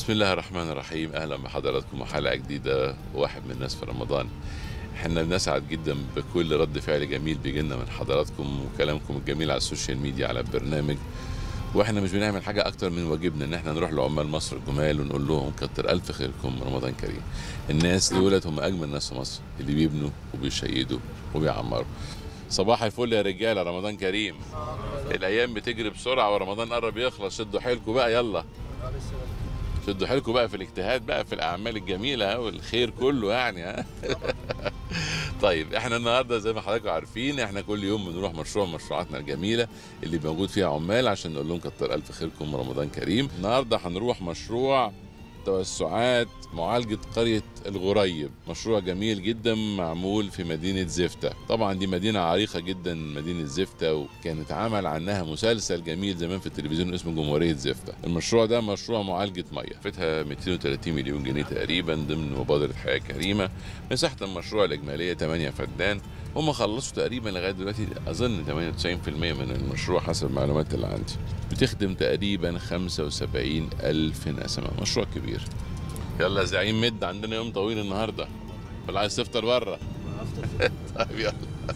بسم الله الرحمن الرحيم اهلا بحضراتكم وحلقه جديده واحد من الناس في رمضان احنا بنسعد جدا بكل رد فعل جميل بيجي لنا من حضراتكم وكلامكم الجميل على السوشيال ميديا على البرنامج واحنا مش بنعمل حاجه اكتر من واجبنا ان احنا نروح لعمال مصر الجمال ونقول لهم كتر الف خيركم رمضان كريم الناس دولت هم اجمل ناس في مصر اللي بيبنوا وبيشيدوا وبيعمروا صباح الفل يا رجاله رمضان كريم الايام بتجري بسرعه ورمضان قرب يخلص شدوا حيلكم بقى يلا شدوا حيلكم بقى في الاجتهاد بقى في الاعمال الجميله والخير كله يعني ها طيب احنا النهارده زي ما حضراتكم عارفين احنا كل يوم بنروح مشروع من مشروعاتنا الجميله اللي موجود فيها عمال عشان نقول لهم كتر الف خيركم رمضان كريم النهارده هنروح مشروع توسعات معالجة قرية الغريب مشروع جميل جدا معمول في مدينة زفتة طبعا دي مدينة عريقة جدا مدينة زفتة وكان اتعمل عنها مسلسل جميل زمان في التلفزيون اسمه جمهورية زفتة المشروع ده مشروع معالجة مية فتها 230 مليون جنيه تقريبا ضمن مبادرة حياة كريمة مساحة المشروع الإجمالية 8 فدان هم خلصوا تقريبا لغايه دلوقتي اظن 98% من المشروع حسب المعلومات اللي عندي بتخدم تقريبا 75 الف نسمه مشروع كبير يلا يا زعيم مد عندنا يوم طويل النهارده ولا عايز تفطر بره طيب يلا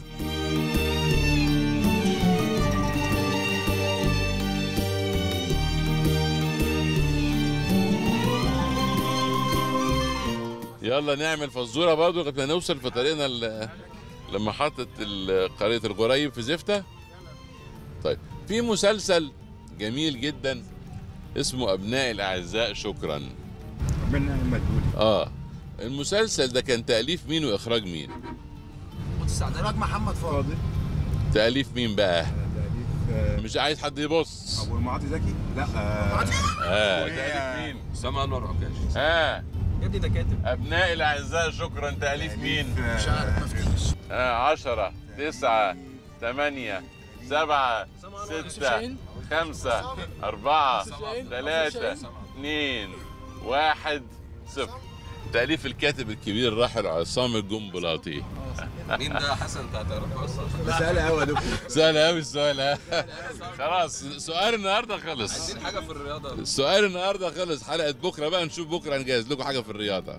يلا نعمل فزوره برضه لغايه ما نوصل في طريقنا ل- لمحطة ال- قرية الغريب في زفتة طيب في مسلسل جميل جدا اسمه أبناء الأعزاء شكرا ربنا مدبولي اه المسلسل ده كان تأليف مين وإخراج مين استعداد محمد فاضل فاضل تأليف مين بقى تأليف آه، مش عايز حد يبص ابو المعاطي زكي لا آه، اه تأليف مين سما انور عكاش اه يا ابني ده كاتب أبناء الأعزاء شكرا تأليف مين آه، مش عارف مفتيش آه عشرة تسعة ثمانية سبعة ستة خمسة أربعة ثلاثة اثنين واحد صفر تأليف الكاتب الكبير الراحل عصام الجنبلاطي مين ده حسن انت هتعرفه اصلا سهل قوي يا دكتور سهل أوي السؤال ها خلاص سؤال النهارده خلص عايزين حاجه في الرياضه السؤال النهارده خلص حلقة بكرة بقى نشوف بكرة نجهز لكم حاجة في الرياضة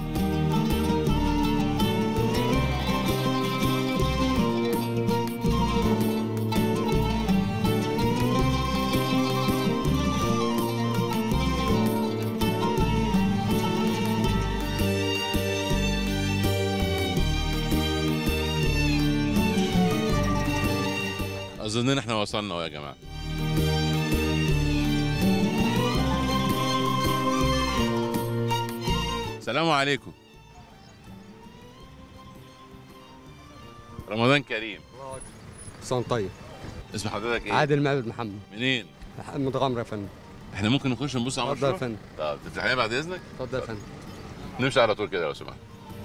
أظن إن إحنا وصلنا أهو يا جماعة السلام عليكم رمضان كريم حسن طيب اسم حضرتك ايه؟ عادل معبد محمد منين؟ متغمر يا فندم احنا ممكن نخش نبص على اتفضل يا المشروع؟ فندم طب تفتح لنا بعد اذنك؟ اتفضل يا فندم نمشي على طول كده لو سمحت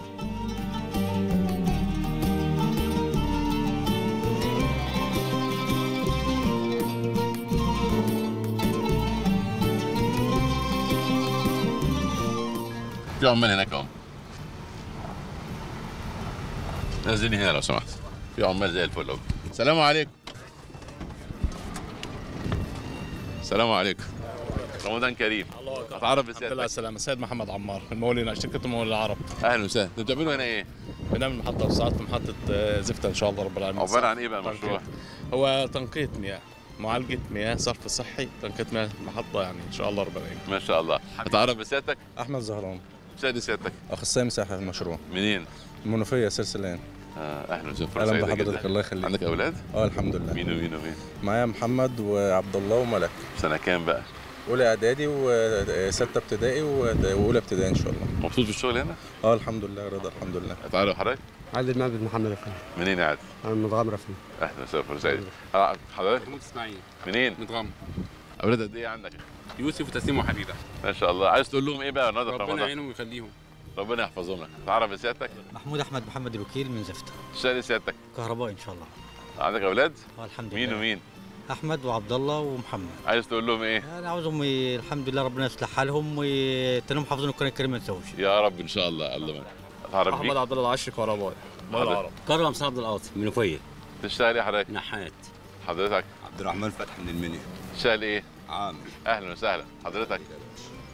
في عمال هناك اهو نزلني هنا لو سمحت في عمال زي الفل اهو السلام عليكم السلام عليكم رمضان كريم اتعرف الحمد لله على بسيادتك السلامة سيد محمد عمار المولين شركة المولين العرب اهلا وسهلا انتوا بتعملوا هنا ايه؟ بنعمل محطة وساعات في محطة آه، زفتة إن شاء الله رب العالمين عباره عن ايه بقى تنقية. المشروع؟ هو تنقية مياه معالجة مياه صرف صحي تنقية مياه محطة يعني إن شاء الله رب العالمين ما شاء الله اتعرف بسيادتك؟ احمد زهران سيد سيادتك اخصائي مساحه في المشروع منين؟ المنوفيه سلسلان آه اهلا وسهلا فرصة اهلا سعيدة بحضرتك جدا. الله يخليك عندك اولاد؟ اه الحمد لله مين ومين ومين؟ معايا محمد وعبد الله وملك سنه كام بقى؟ اولى اعدادي وسته ابتدائي واولى ابتدائي ان شاء الله مبسوط في الشغل هنا؟ اه الحمد لله رضا الحمد لله اتعرف حضرتك؟ عادل معبد محمد يا فندم منين قاعد؟ انا متغمر يا فندم اهلا وسهلا فرصة سعيدة آه، حضرتك محمود اسماعيل منين؟ متغمر اولاد قد ايه عندك؟ يوسف وتسليم وحبيبه ما شاء الله عايز تقول لهم ايه بقى النهارده في ربنا رمضان؟ يعينهم ويخليهم ربنا يحفظهم لك اتعرف بسيادتك؟ محمود احمد محمد الوكيل من زفته شاري سيادتك كهربائي ان شاء الله عندك اولاد؟ اه الحمد مين لله ومين؟ احمد وعبد الله ومحمد عايز تقول لهم ايه؟ انا عاوزهم ي... الحمد لله ربنا يصلح حالهم وتنهم حافظين القران الكريم ما ينسوش يا رب ان شاء الله الله معك اتعرف محمد بيك عبد الله العشري كهربائي مول حاضر. العرب كرم صعب القاضي منوفيه تشتغل ايه حضرتك؟ نحات حضرتك عبد الرحمن فتحي من المنيا شغال ايه؟ عامر اهلا وسهلا حضرتك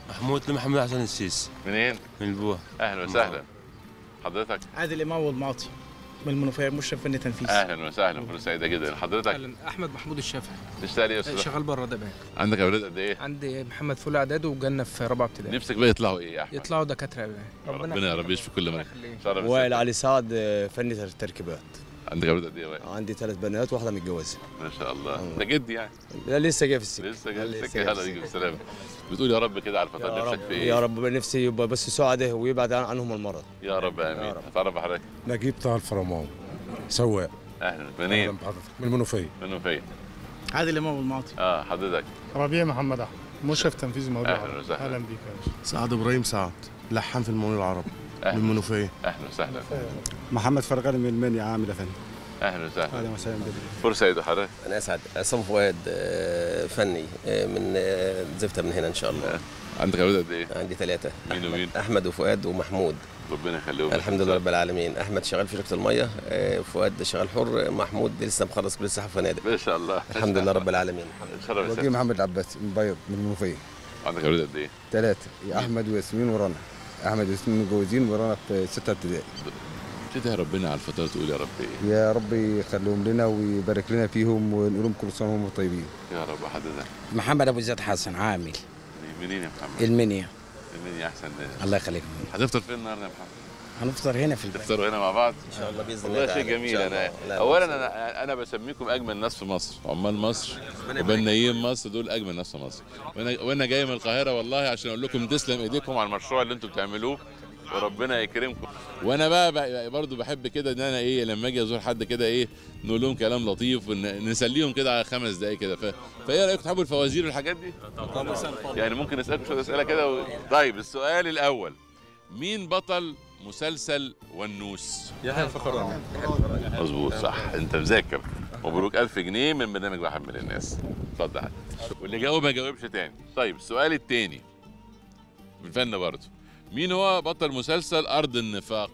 محمود لمحمد حسن السيس منين؟ من البوه اهلا وسهلا حضرتك عادل امام والمعطي من المنوفيه مشرف فني تنفيذي اهلا وسهلا فرصه سعيده جدا حضرتك اهلا احمد محمود الشافعي تشتغل ايه يا استاذ شغال بره ده بقى عندك اولاد قد ايه عندي محمد فول اعداد وجنة في رابعه ابتدائي نفسك بقى يطلعوا ايه يا احمد يطلعوا دكاتره يا بقى. ربنا يا رب يشفي كل مريض يخليك. شرف وائل السيد. علي سعد فني تركيبات عندك اولاد قد ايه وائل؟ عندي ثلاث بنات واحده متجوزه ما شاء الله ده جد يعني لا لسه جاي في السكه لسه جاي لسه لسه جاي في هلا يجي السكة. بالسلامه بتقول يا رب كده على الفتره يا نفسك رب في ايه يا رب نفسي يبقى بس سعده ويبعد عن- عنهم المرض يا رب امين هتعرف بحضرتك نجيب طه الفرمان سواق اهلا منين بحضرتك من المنوفيه منه فين عادل امام والمعطي اه حضرتك ربيع محمد احمد مشرف تنفيذي موضوع اهلا وسهلا اهلا بيك يا باشا سعد ابراهيم سعد لحن في المولد العربي أهلا. المنوفيه اهلا وسهلا محمد فرغاني من المنيا عامل افندي اهلا وسهلا اهلا وسهلا بك فرصه سعيده حضرتك انا اسعد عصام فؤاد آه، فني آه، من آه، زفته من هنا ان شاء الله عندك اولاد قد ايه عندي ثلاثه مين ومين احمد وفؤاد ومحمود ربنا يخليهم الحمد لله رب العالمين احمد شغال في شركه الميه آه، فؤاد شغال حر محمود لسه مخلص كليه صحه وفنادق ما شاء الله الحمد لله رب العالمين شرف السيد. محمد العباس من بيض من المنوفيه عندك اولاد قد ايه ثلاثه احمد وياسمين ورنا احمد وياسمين متجوزين ورنا في سته ابتدائي تدعي ربنا على الفتره تقول يا رب ايه يا رب يخليهم لنا ويبارك لنا فيهم ونقول لهم كل سنه وهم طيبين يا رب حضرتك محمد ابو زياد حسن عامل منين يا محمد المنيا منين يا احسن ناس الله يخليك هتفطر فين النهارده يا محمد هنفطر هنا في البيت تفطروا هنا مع بعض ان شاء الله باذن الله والله شيء تعالى. إن جميل شاء انا الله. لا، اولا بإذن الله. انا انا بسميكم اجمل ناس في مصر عمال مصر وبنايين مصر دول اجمل ناس في مصر وانا وانا جاي من القاهره والله عشان اقول لكم تسلم ايديكم على المشروع اللي انتم بتعملوه وربنا يكرمكم وانا بقى, بقى برضو بحب كده ان انا ايه لما اجي ازور حد كده ايه نقول لهم كلام لطيف ونسليهم كده على خمس دقايق كده ف... فايه رايكم تحبوا الفوازير والحاجات دي؟ يعني ممكن اسالكم شويه اسئله كده و... طيب السؤال الاول مين بطل مسلسل ونوس؟ يحيى الفخراني مظبوط صح انت مذاكر مبروك 1000 جنيه من برنامج واحد من الناس اتفضل حضرتك. واللي جاوب ما جاوبش تاني طيب السؤال التاني من فن برضه مين هو بطل مسلسل ارض النفاق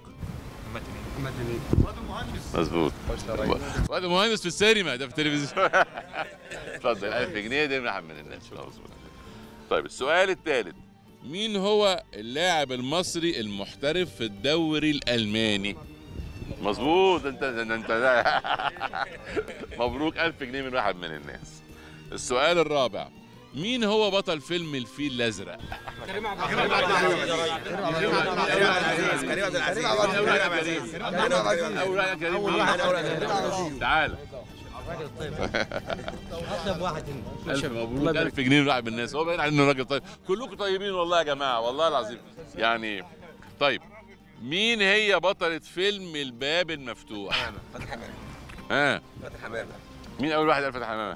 مظبوط وهذا مهندس في السينما ده في التلفزيون اتفضل 1000 جنيه دي من واحد من الناس مظبوط طيب السؤال الثالث مين هو اللاعب المصري المحترف في الدوري الالماني مظبوط انت انت ده مبروك 1000 جنيه من واحد من الناس السؤال الرابع مين هو بطل فيلم الفيل الازرق؟ كريم عبد العزيز تعال اطيب واحد هنا ألف مبروك 1000 جنيه من واحد من الناس هو باين عليه انه راجل طيب كلكم طيبين والله يا جماعه والله العظيم يعني طيب مين هي بطلة فيلم الباب المفتوح؟ فتحي حمامه ها فتحي حمامه مين أول واحد قال فتح حمامة؟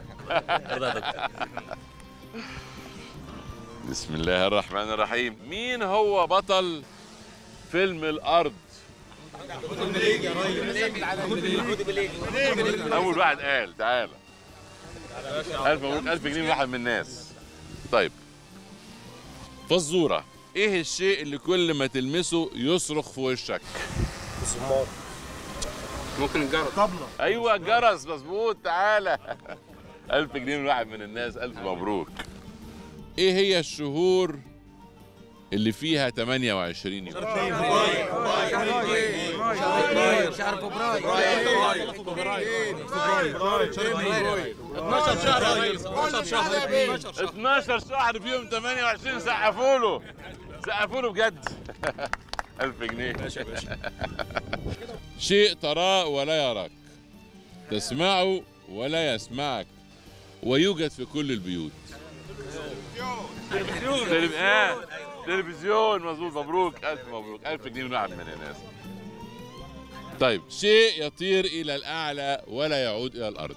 بسم الله الرحمن الرحيم مين هو بطل فيلم الأرض؟ أول واحد قال تعالى ألف مبروك ألف جنيه من واحد من الناس طيب فزورة إيه الشيء اللي كل ما تلمسه يصرخ في وشك؟ ممكن الجرس ايوه الجرس مظبوط تعالى ألف جنيه من واحد من الناس ألف مبروك ايه هي الشهور اللي فيها 28 يوم شهر فبراير 12 شهر يا ريس 12 شهر 12 شهر فيهم 28 سقفوا له سقفوا له بجد 1000 جنيه شيء تراه ولا يراك تسمعه ولا يسمعك ويوجد في كل البيوت تلفزيون آه. تلفزيون مظبوط مبروك ألف مبروك ألف جنيه من واحد من الناس طيب شيء يطير إلى الأعلى ولا يعود إلى الأرض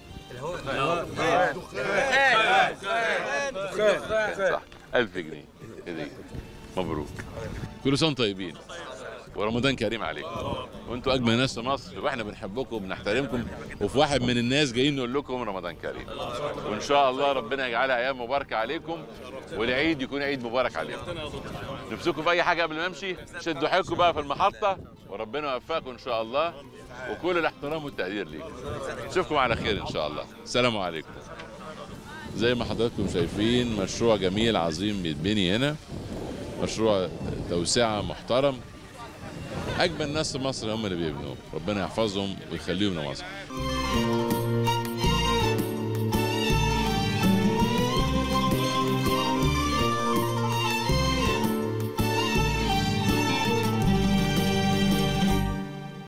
صح 1000 جنيه هدية مبروك كل سنة وانتم طيبين ورمضان كريم عليكم وانتوا اجمل ناس في مصر واحنا بنحبكم وبنحترمكم وفي واحد من الناس جايين نقول لكم رمضان كريم وان شاء الله ربنا يجعلها ايام مباركه عليكم والعيد يكون عيد مبارك عليكم نفسكم في اي حاجه قبل ما امشي شدوا حيلكم بقى في المحطه وربنا يوفقكم ان شاء الله وكل الاحترام والتقدير ليكم نشوفكم على خير ان شاء الله السلام عليكم زي ما حضراتكم شايفين مشروع جميل عظيم بيتبني هنا مشروع توسعة محترم أجمل ناس في مصر هم اللي بيبنوا ربنا يحفظهم ويخليهم لمصر